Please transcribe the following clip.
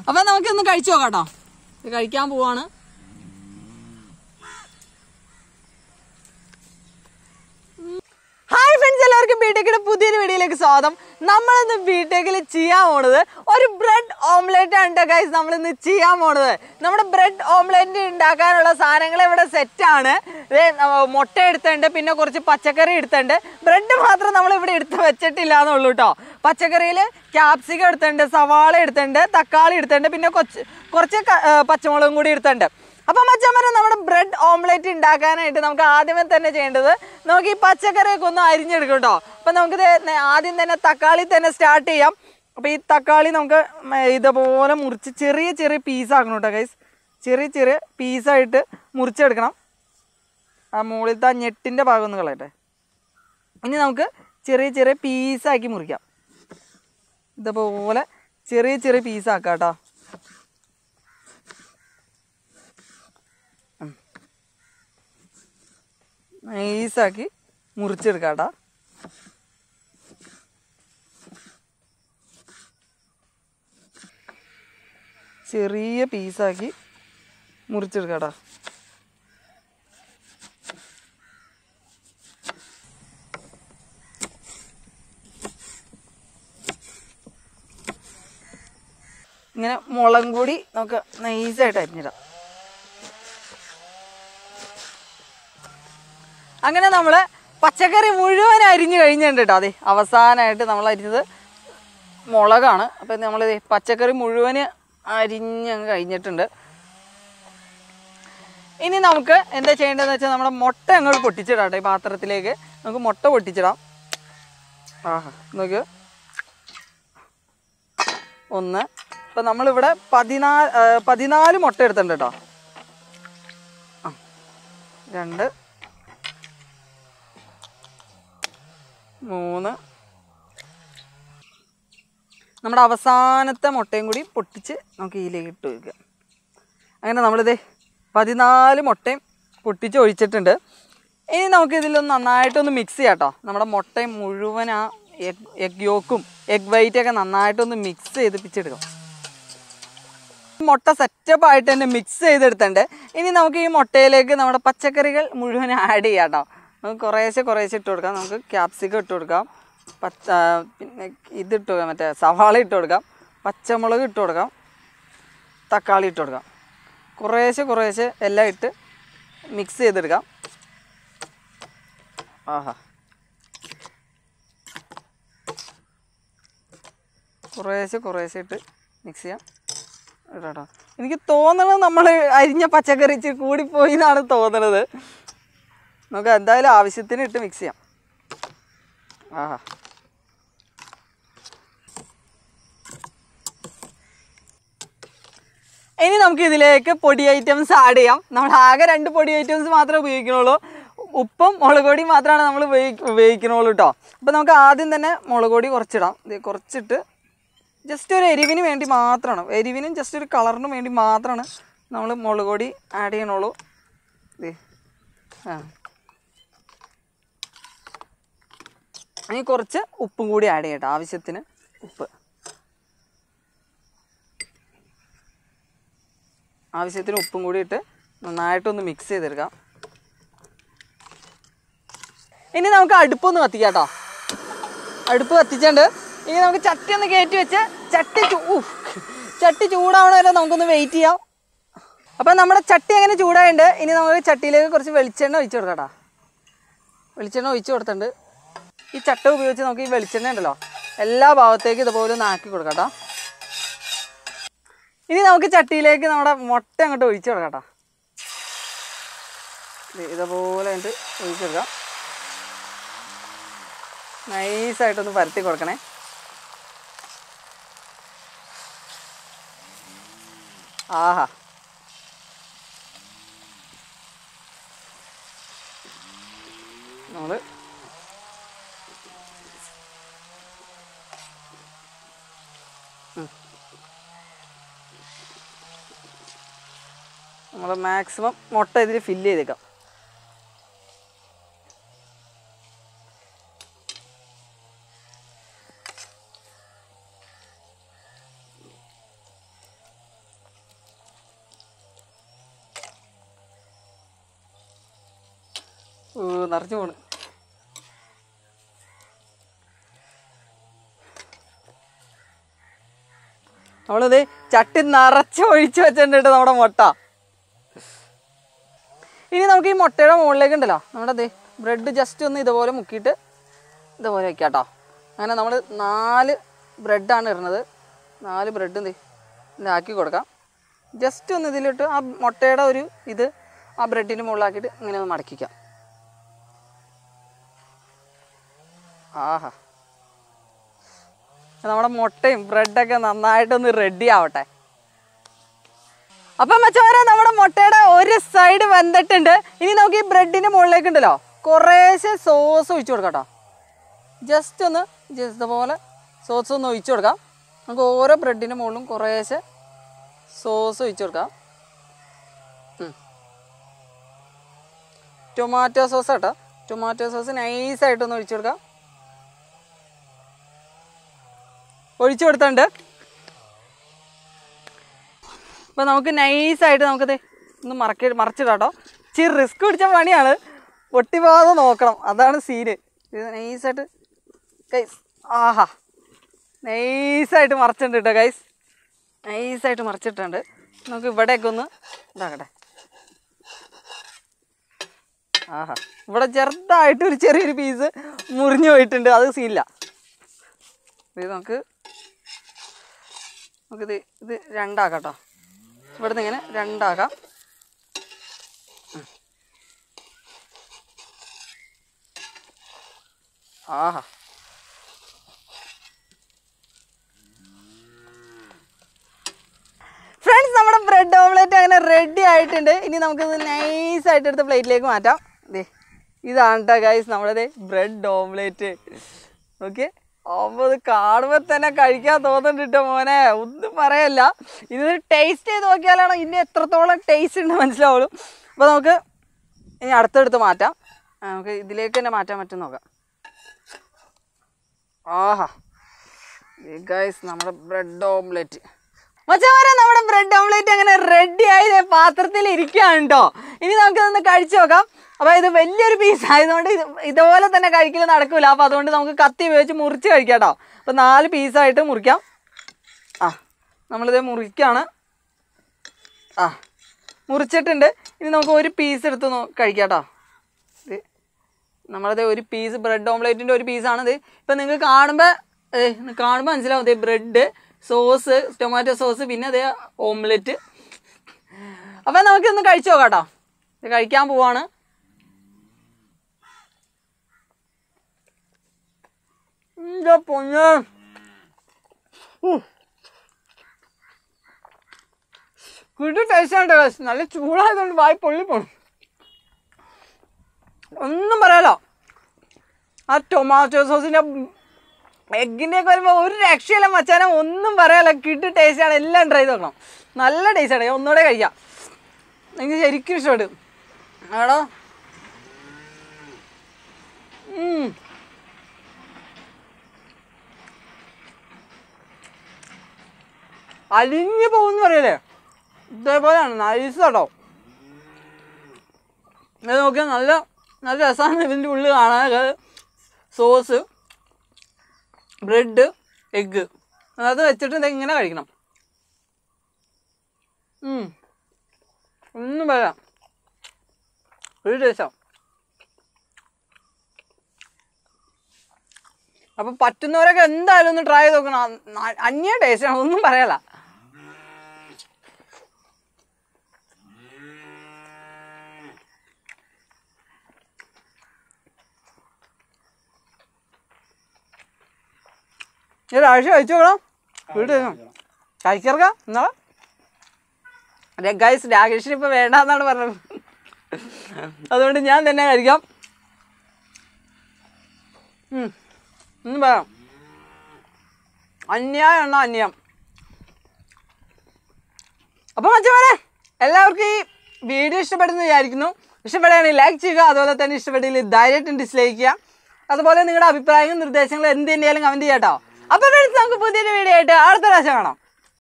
അപ്പൊ നമുക്കൊന്ന് കഴിച്ചു നോക്കാം കേട്ടോ ഇത് കഴിക്കാൻ പോവാണ് ഹായ് ഫ്രണ്ട്സ് എല്ലാവർക്കും ബിടെക്കിന്റെ പുതിയൊരു വീഡിയോയിലേക്ക് സ്വാഗതം നമ്മളിന്ന് ബിടെക്കിൽ ചെയ്യാൻ പോണത് ഒരു ബ്രെഡ് ഓംലെറ്റ് ആണ് ഗൈസ് നമ്മളിന്ന് ചെയ്യാൻ പോണത് നമ്മുടെ ബ്രെഡ് ഓംലെറ്റ് ഉണ്ടാക്കാനുള്ള സാധനങ്ങൾ ഇവിടെ സെറ്റാണ് മുട്ട എടുത്തുണ്ട് പിന്നെ കുറച്ച് പച്ചക്കറി എടുത്തുണ്ട് ബ്രെഡ് മാത്രം നമ്മൾ ഇവിടെ എടുത്ത് വെച്ചിട്ടില്ല എന്നുള്ളൂ കേട്ടോ പച്ചക്കറിയിൽ ക്യാപ്സിക്കം എടുത്തുണ്ട് സവാള എടുത്തുണ്ട് തക്കാളി എടുത്തുണ്ട് പിന്നെ കുറച്ച് കുറച്ച് ക- ഏർ പച്ചമുളകും കൂടി എടുത്തുണ്ട് അപ്പൊ മച്ചന്മാരെ നമ്മുടെ ബ്രെഡ് ഓംലെറ്റ് ഉണ്ടാക്കാനായിട്ട് നമുക്ക് ആദ്യമേ തന്നെ ചെയ്യേണ്ടത് നമുക്ക് ഈ പച്ചക്കറിയൊക്കെ ഒന്ന് അരിഞ്ഞെടുക്കും കേട്ടോ അപ്പൊ നമുക്ക് ദേ നേ- ആദ്യം തന്നെ തക്കാളി തന്നെ സ്റ്റാർട്ട് ചെയ്യാം അപ്പൊ ഈ തക്കാളി നമുക്ക് മ- ഇതുപോലെ മുറിച്ച് ചെറിയ ചെറിയ പീസാക്കണം കേട്ടോ ഗൈസ് ചെറിയ ചെറിയ പീസായിട്ട് മുറിച്ചെടുക്കണം ആ മുകളിലത്തെ ആ ഞെട്ടിൻ്റെ ഭാഗം ഒന്ന് കളയട്ടെ ഇനി നമുക്ക് ചെറിയ ചെറിയ പീസാക്കി മുറിക്കാം ഇതുപോലെ ചെറിയ ചെറിയ പീസാക്കാം കേട്ടോ നൈസാക്കി മുറിച്ചെടുക്കാട്ടാ ചെറിയ പീസാക്കി മുറിച്ചെടുക്കാട്ടാ ഇങ്ങനെ മുളകും കൂടി നമുക്ക് നൈസായിട്ട് അരിഞ്ഞിടാം അങ്ങനെ നമ്മൾ പച്ചക്കറി മുഴുവൻ അരിഞ്ഞു കഴിഞ്ഞിട്ടുണ്ട് കേട്ടോ അതെ അവസാനമായിട്ട് നമ്മൾ അരിഞ്ഞത് മുളകാണ് അപ്പം നമ്മൾ പച്ചക്കറി മുഴുവൻ അരിഞ്ഞ് അങ്ങ് കഴിഞ്ഞിട്ടുണ്ട് ഇനി നമുക്ക് എന്താ ചെയ്യേണ്ടതെന്ന് വെച്ചാൽ നമ്മുടെ മുട്ട അങ്ങോട്ട് പൊട്ടിച്ചിടാം കേട്ടോ ഈ പാത്രത്തിലേക്ക് നമുക്ക് മുട്ട പൊട്ടിച്ചിടാം ആഹാ നോക്ക് ഒന്ന് ഇപ്പം നമ്മളിവിടെ പതിനാല് പതിനാല് മുട്ട എടുത്തിട്ടുണ്ട് കേട്ടോ ആ രണ്ട് മൂന്ന് നമ്മുടെ അവസാനത്തെ മുട്ടയും കൂടി പൊട്ടിച്ച് നമുക്ക് ഇതിലേക്ക് ഇട്ട് വയ്ക്കുക അങ്ങനെ നമ്മളിത് പതിനാല് മുട്ടയും പൊട്ടിച്ച് ഒഴിച്ചിട്ടുണ്ട് ഇനി നമുക്ക് ഇതിലൊന്ന് നന്നായിട്ടൊന്ന് മിക്സ് ചെയ്യാം കേട്ടോ നമ്മുടെ മുട്ടയും മുഴുവൻ ആ എഗ് എഗ് യോക്കും എഗ് വൈറ്റൊക്കെ നന്നായിട്ടൊന്ന് മിക്സ് ചെയ്തിപ്പിച്ചെടുക്കാം മുട്ട സെറ്റപ്പ് ആയിട്ട് തന്നെ മിക്സ് ചെയ്തെടുത്തിട്ടുണ്ട് ഇനി നമുക്ക് ഈ മുട്ടയിലേക്ക് നമ്മുടെ പച്ചക്കറികൾ മുഴുവൻ ആഡ് ചെയ്യാം കേട്ടോ നമുക്ക് കുറേശ്ശെ കുറേശ്ശെ ഇട്ട് കൊടുക്കാം നമുക്ക് ക്യാപ്സിക്കം ഇട്ട് കൊടുക്കാം പച്ച പിന്നെ ഇത് ഇട്ട് കൊടുക്കാം മറ്റേ സവാള ഇട്ട് കൊടുക്കാം പച്ചമുളക് ഇട്ട് കൊടുക്കാം തക്കാളി ഇട്ട് കൊടുക്കാം കുറേശ്ശെ കുറേശ്ശെ എല്ലാം ഇട്ട് മിക്സ് ചെയ്തെടുക്കാം ആഹാ കുറേശ്ശെ കുറേശ്ശെ ഇട്ട് മിക്സ് ചെയ്യാം കേട്ടോ എനിക്ക് തോന്നണത് നമ്മൾ അരിഞ്ഞ പച്ചക്കറി ഇച്ചിരി കൂടിപ്പോയി എന്നാണ് തോന്നണത് നമുക്ക് എന്തായാലും ആവശ്യത്തിന് ഇട്ട് മിക്സ് ചെയ്യാം ആഹാ ഇനി നമുക്ക് ഇതിലേക്ക് പൊടി ഐറ്റംസ് ആഡ് ചെയ്യാം നമ്മൾ ആകെ രണ്ട് പൊടി ഐറ്റംസ് മാത്രമേ ഉപയോഗിക്കണുള്ളൂ ഉപ്പും മുളക് പൊടിയും മാത്രമാണ് നമ്മൾ ഉപയോഗി ഉപയോഗിക്കണുള്ളൂ കേട്ടോ അപ്പോൾ നമുക്ക് ആദ്യം തന്നെ മുളക് പൊടി കുറച്ചിടാം ഇത് കുറച്ചിട്ട് ജസ്റ്റ് ഒരു എരിവിന് വേണ്ടി മാത്രമാണ് എരിവിനും ജസ്റ്റ് ഒരു കളറിനും വേണ്ടി മാത്രമാണ് നമ്മൾ മുളക് പൊടി ആഡ് ചെയ്യണുള്ളൂ ദേ ആ ഇനി കുറച്ച് ഉപ്പും കൂടി ആഡ് ചെയ്യട്ടെ ആവശ്യത്തിന് ഉപ്പ് ആവശ്യത്തിന് ഉപ്പും കൂടി ഇട്ട് നന്നായിട്ടൊന്ന് മിക്സ് ചെയ്തെടുക്കാം ഇനി നമുക്ക് അടുപ്പൊന്ന് കത്തിക്കാം കേട്ടോ അടുപ്പ് കത്തിച്ചുണ്ട് ഇനി നമുക്ക് ചട്ടി ഒന്ന് കയറ്റി വെച്ച് ചട്ടി ചൂ ഊഫ്. ചട്ടി ചൂടാവണ വരെ നമുക്കൊന്ന് വെയിറ്റ് ചെയ്യാം അപ്പം നമ്മുടെ ചട്ടി അങ്ങനെ ചൂടായിട്ടുണ്ട് ഇനി നമുക്ക് ചട്ടിയിലേക്ക് കുറച്ച് വെളിച്ചെണ്ണ ഒഴിച്ചു കൊടുക്കാം കേട്ടോ വെളിച്ചെണ്ണ ഒഴിച്ചു കൊടുത്തിട്ടുണ്ട് ഈ ചട്ട ഉപയോഗിച്ച് നമുക്ക് ഈ വെളിച്ചെണ്ണ ഉണ്ടല്ലോ എല്ലാ ഭാഗത്തേക്കും ഇതുപോലെ ഒന്ന് ആക്കി കൊടുക്കാം കേട്ടോ ഇനി നമുക്ക് ചട്ടിയിലേക്ക് നമ്മുടെ മുട്ട അങ്ങോട്ട് ഒഴിച്ചു കൊടുക്കാം കേട്ടോ ദേ ഇതുപോലെ അങ്ങോട്ട് ഒഴിച്ചു കൊടുക്കാം നൈസായിട്ടൊന്ന് പരത്തി കൊടുക്കണേ ആഹാ നമ്മൾ നമ്മൾ മാക്സിമം മുട്ട ഇതിൽ ഫില്ല് ചെയ്തേക്കാം ഓ നിറച്ചു പോണ് നമ്മളിത് ചട്ടി നിറച്ച് ഒഴിച്ചു വെച്ചിട്ടുണ്ട് കേട്ടോ നമ്മുടെ മുട്ട ഇനി നമുക്ക് ഈ മുട്ടയുടെ മുകളിലേക്ക് ഉണ്ടല്ലോ നമ്മുടെ ദേ ബ്രെഡ് ജസ്റ്റ് ഒന്ന് ഇതുപോലെ മുക്കിയിട്ട് ഇതുപോലെ വെക്കാം കേട്ടോ അങ്ങനെ നമ്മൾ നാല് ബ്രെഡാണ് ഇടുന്നത് നാല് ബ്രെഡ് എന്ത് ഇതാക്കി കൊടുക്കാം ജസ്റ്റ് ഒന്ന് ഇതിലിട്ട് ആ മുട്ടയുടെ ഒരു ഇത് ആ ബ്രെഡിൻ്റെ മുകളിലാക്കിയിട്ട് ഇങ്ങനെ ഒന്ന് മടക്കിക്കാം ആഹാ നമ്മുടെ മുട്ടയും ബ്രെഡൊക്കെ നന്നായിട്ടൊന്ന് റെഡി ആവട്ടെ അപ്പം മച്ചവരെ നമ്മുടെ മുട്ടയുടെ ഒരു സൈഡ് വെന്തിട്ടുണ്ട് ഇനി നമുക്ക് ഈ ബ്രെഡിന്റെ മുകളിലേക്ക് ഉണ്ടല്ലോ കുറേശ്ശെ സോസ് ഒഴിച്ചു കൊടുക്കാം കേട്ടോ ജസ്റ്റ് ഒന്ന് ജസ്റ്റ് ഇതുപോലെ സോസ് ഒന്ന് ഒഴിച്ചു കൊടുക്കാം നമുക്ക് ഓരോ ബ്രെഡിന്റെ മുകളിലും കുറേശ്ശെ സോസ് ഒഴിച്ചു കൊടുക്കാം ഉം. ടൊമാറ്റോ സോസ് കേട്ടോ ടൊമാറ്റോ സോസ് നൈസായിട്ടൊന്ന് ഒഴിച്ചു കൊടുക്കാം ഒഴിച്ചു കൊടുത്തിട്ടുണ്ട് അപ്പോൾ നമുക്ക് നൈസായിട്ട് നമുക്കത് ഒന്ന് മറക്കി മറച്ചിടാം കേട്ടോ ഇച്ചിരി റിസ്ക് പിടിച്ച പണിയാണ് പൊട്ടിപ്പോകാതെ നോക്കണം അതാണ് സീന് ഇത് നൈസായിട്ട് ഗൈസ് ആഹാ നൈസായിട്ട് മറച്ചിട്ടുണ്ട് കേട്ടോ ഗൈസ് നൈസായിട്ട് മറച്ചിട്ടുണ്ട് നമുക്ക് ഇവിടെയൊക്കെ ഒന്ന് ഇതാക്കട്ടെ ആഹാ ഇവിടെ ചെറുതായിട്ട് ഒരു ചെറിയൊരു പീസ് മുറിഞ്ഞു പോയിട്ടുണ്ട് അത് സീനില്ല ഇത് നമുക്ക് നമുക്കിത് ഇത് രണ്ടാക്കാം കേട്ടോ ഇവിടുന്ന് ഇങ്ങനെ രണ്ടാക്കാം ഉം. ആഹാ ഫ്രണ്ട്സ് നമ്മുടെ ബ്രെഡ് ഓംലെറ്റ് അങ്ങനെ റെഡി ആയിട്ടുണ്ട് ഇനി നമുക്കിത് നൈസ് ആയിട്ട് എടുത്ത് പ്ലേറ്റിലേക്ക് മാറ്റാം ദേ ഇതാണ് കേട്ടോ ഗൈസ് നമ്മുടെ ബ്രെഡ് ഓംലെറ്റ് ഓക്കെ അപ്പോൾ ഇത് കാണുമ്പോൾ തന്നെ കഴിക്കാൻ തോന്നുന്നുണ്ട് കേട്ടോ മോനെ ഒന്നും പറയല്ല ഇത് ടേസ്റ്റ് ചെയ്ത് നോക്കിയാലാണ് ഇനി എത്രത്തോളം ടേസ്റ്റ് ഉണ്ട് മനസ്സിലാവുള്ളൂ അപ്പോൾ നമുക്ക് ഇനി അടുത്തെടുത്ത് മാറ്റാം ആ, നമുക്ക് ഇതിലേക്ക് തന്നെ മാറ്റാൻ പറ്റും നോക്കാം ആഹാ ഗൈസ് നമ്മുടെ ബ്രെഡ് ഓംലെറ്റ് മച്ചമാരെ നമ്മുടെ ബ്രെഡ് ഓംലെറ്റ് അങ്ങനെ റെഡി ആയി ദേ പാത്രത്തിൽ ഇരിക്കുകയാണ് കേട്ടോ ഇനി നമുക്കിതൊന്ന് കഴിച്ചു നോക്കാം അപ്പോൾ ഇത് വലിയൊരു പീസ് ആയതുകൊണ്ട് ഇത് ഇതുപോലെ തന്നെ കഴിക്കൽ നടക്കില്ല അപ്പോൾ അതുകൊണ്ട് നമുക്ക് കത്തി ഉപയോഗിച്ച് മുറിച്ച് കഴിക്കാം കേട്ടോ അപ്പോൾ നാല് പീസായിട്ട് മുറിക്കാം ആ നമ്മളിത് മുറിക്കുകയാണ് ആ മുറിച്ചിട്ടുണ്ട് ഇനി നമുക്ക് ഒരു പീസ് എടുത്ത് നോ- കഴിക്കാം കേട്ടോ ഇത് നമ്മളത് ഒരു പീസ് ബ്രെഡ് ഓംലേറ്റിൻ്റെ ഒരു പീസാണിത് ഇപ്പം നിങ്ങൾക്ക് കാണുമ്പോൾ കാണുമ്പോൾ മനസ്സിലാവും അതേ ബ്രെഡ് സോസ് ടൊമാറ്റോ സോസ് പിന്നെ അതേ ഓംലെറ്റ് അപ്പം നമുക്കിന്ന് കഴിച്ചു നോക്കാം കേട്ടോ ഇത് കഴിക്കാൻ പോവാണ് എൻ്റെ പൊന്ന് കിട്ടു ടേസ്റ്റാണ് ടേസ്റ്റ് നല്ല ചൂടായതുകൊണ്ട് വായി പൊള്ളി പോണം ഒന്നും പറയാലോ ആ ടൊമാറ്റോ സോസിൻ്റെ എഗ്ഗിൻ്റെ ഒക്കെ വരുമ്പോൾ ഒരു രക്ഷയില്ല മച്ചാനെ ഒന്നും പറയാലോ കിട്ടു ടേസ്റ്റാണ് എല്ലാം ട്രൈ ചെയ്ത് നോക്കണം നല്ല ടേസ്റ്റാണ് ഒന്നുകൂടെ കഴിക്കാം എനിക്ക് ശരിക്കും ഇഷ്ടപ്പെട്ടു ആടോ ഉം. അലിഞ്ഞു പോകുന്ന പറയല്ലേ ഇതേപോലെയാണ് നൈസ് കേട്ടോ ഇത് നോക്കിയാൽ നല്ല നല്ല രസമാണ് ഇതിൻ്റെ ഉള്ളിൽ കാണാൻ സോസ് ബ്രെഡ് എഗ്ഗ് അത് വെച്ചിട്ട് ഇത് ഇങ്ങനെ കഴിക്കണം ഉം. ഒന്നും പറയാം ഒരു ടേസ്റ്റാണ് അപ്പൊ പറ്റുന്നവരൊക്കെ എന്തായാലും ഒന്ന് ട്രൈ ചെയ്ത് നോക്കണം അ- അന്യ ടേസ്റ്റാണ് ഒന്നും പറയാല ഒരാഴ്ച കഴിച്ചു നോക്കണം വീട്ടിൽ കഴിക്കറക്ക എന്നാ ഗൈസ് രാകേഷിന് ഇപ്പൊ വേണ്ടെന്നാണ് പറഞ്ഞത് അതുകൊണ്ട് ഞാൻ തന്നെ കഴിക്കാം ഉം. ഒന്നും പറയാം അന്യായമാണ് അന്യം അപ്പോൾ മച്ചമാരെ എല്ലാവർക്കും ഈ വീഡിയോ ഇഷ്ടപ്പെടുന്നു വിചാരിക്കുന്നു ഇഷ്ടപ്പെടുകയാണെങ്കിൽ ലൈക്ക് ചെയ്യുക അതുപോലെ തന്നെ ഇഷ്ടപ്പെട്ടില്ലെങ്കിൽ ധൈര്യമായിട്ടും ഡിസ്ലൈക്ക് ചെയ്യുക അതുപോലെ നിങ്ങളുടെ അഭിപ്രായങ്ങളും നിർദ്ദേശങ്ങളും എന്ത് തന്നെയാലും കമൻറ്റ് ചെയ്യാം കേട്ടോ അപ്പോൾ ഫ്രണ്ട്സ് നമുക്ക് പുതിയൊരു വീഡിയോ ആയിട്ട് അടുത്ത പ്രാവശ്യം കാണാം